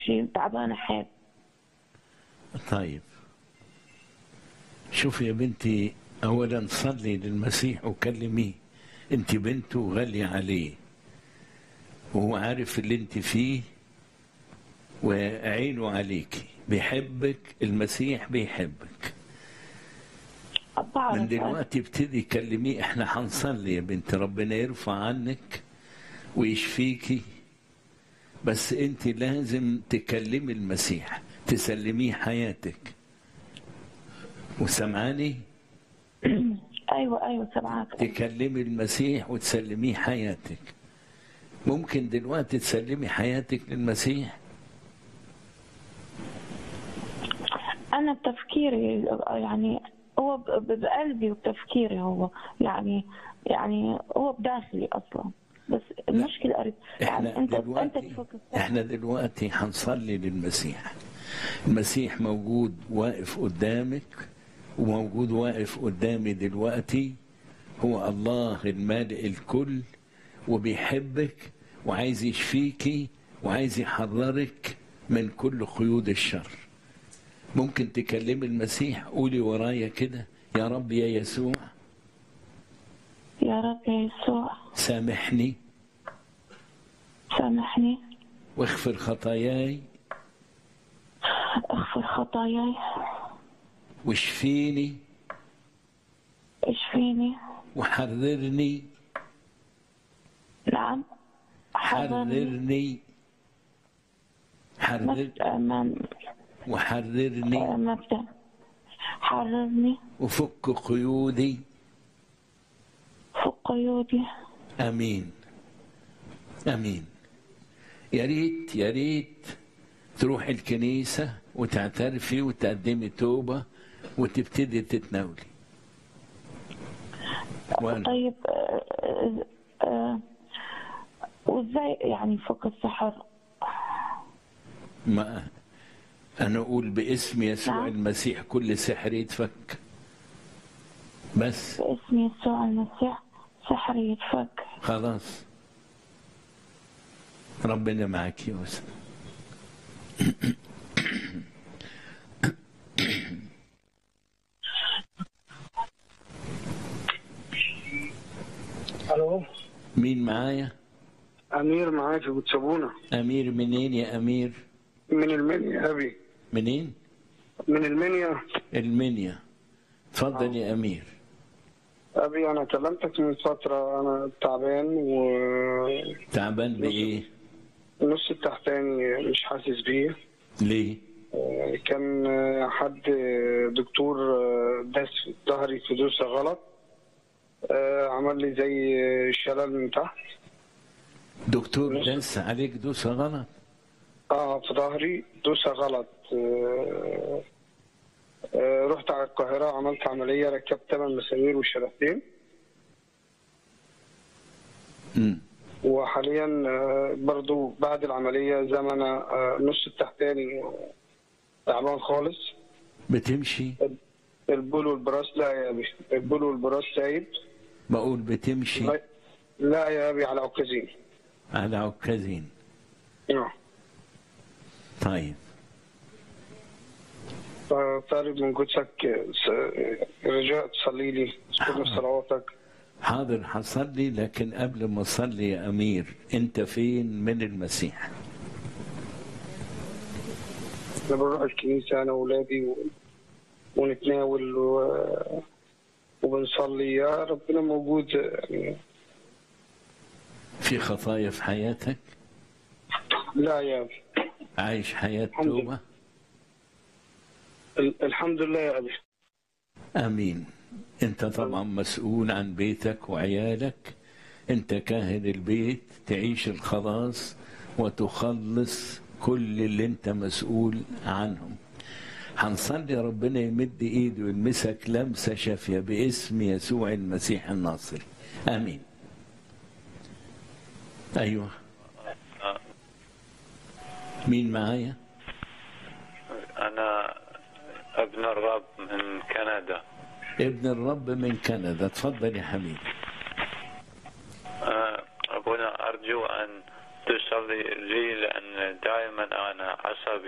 شيء تعبانة حيل طيب شوفي يا بنتي اولا صلي للمسيح وكلميه انت بنته غالية عليه وهو عارف اللي انت فيه وعينه عليك بيحبك المسيح بيحبك بعرف من دلوقتي ابتدي كلميه احنا هنصلي يا بنت ربنا يرفع عنك ويشفيكي بس انت لازم تكلمي المسيح تسلميه حياتك وسمعاني أيوة أيوة سمعاك تكلمي المسيح وتسلميه حياتك ممكن دلوقتي تسلمي حياتك للمسيح أنا بتفكيري يعني هو ب- ب- بقلبي وبتفكيري هو يعني يعني هو بداخلي أصلا بس المشكلة أريد احنا يعني أنت أنت دلوقتي تفكر احنا دلوقتي هنصلي للمسيح المسيح موجود واقف قدامك وموجود واقف قدامي دلوقتي هو الله المالئ الكل وبيحبك وعايز يشفيكي وعايز يحررك من كل قيود الشر ممكن تكلمي المسيح قولي ورايا كده يا رب يا يسوع يا رب يا يسوع سامحني سامحني واغفر خطاياي اغفر خطاياي واشفيني اشفيني وحررني نعم حررني حررني ما حرر ما وحررني ما بت- حررني وفك قيودي فوق قيودي امين امين يا ريت يا ريت تروح الكنيسه وتعترفي وتقدمي توبه وتبتدي تتناولي وأنا طيب آه، آه، وازاي يعني فوق السحر ما انا اقول باسم يسوع نعم. المسيح كل سحر يتفك بس باسم يسوع المسيح سحر يتفك خلاص ربنا معك يا وسام الو مين معايا امير معاك في بتسابونا امير منين يا امير من المنيا يا ابي منين من المنيا المنيا تفضل يا امير ابي انا كلمتك من فتره انا تعبان والنص تعبان بايه التحتاني مش حاسس بيه ليه آه، كان آه، حد آه، دكتور آه، داس في ظهري في دوسه غلط آه، عمل لي زي آه، شلل من تحت دكتور داس عليك دوسه غلط اه في ظهري دوسه غلط آه، آه، رحت على القاهره عملت عمليه ركبت ثمان مسامير وشريحتين امم وحاليا آه، برضو بعد العمليه زي ما انا آه، نص التحتاني تعبان خالص بتمشي البول والبراس لا يا ابي البول والبراس سايب بقول بتمشي لا- لا يا ابي على عكازين على عكازين آه. طيب فطالب من قدسك آه، س- رجاء تصلي لي تذكرني في صلواتك حاضر هصلي لكن قبل ما اصلي يا امير انت فين من المسيح انا بنروح الكنيسه انا واولادي و... ونتناول و... وبنصلي يا ربنا موجود يعني في خطايا في حياتك لا يا ابي عايش حياة الحمد لله. توبة ال- الحمد لله يا ابي امين انت طبعا مسؤول عن بيتك وعيالك انت كاهن البيت تعيش الخلاص وتخلص كل اللي انت مسؤول عنهم هنصلي ربنا يمد ايده ويلمسك لمسه شافيه باسم يسوع المسيح الناصري امين ايوه مين معايا أنا ابن الرب من كندا ابن الرب من كندا اتفضل يا حبيبي آه، أبونا أرجو أن تصلي لي لأن دائما أنا عصبي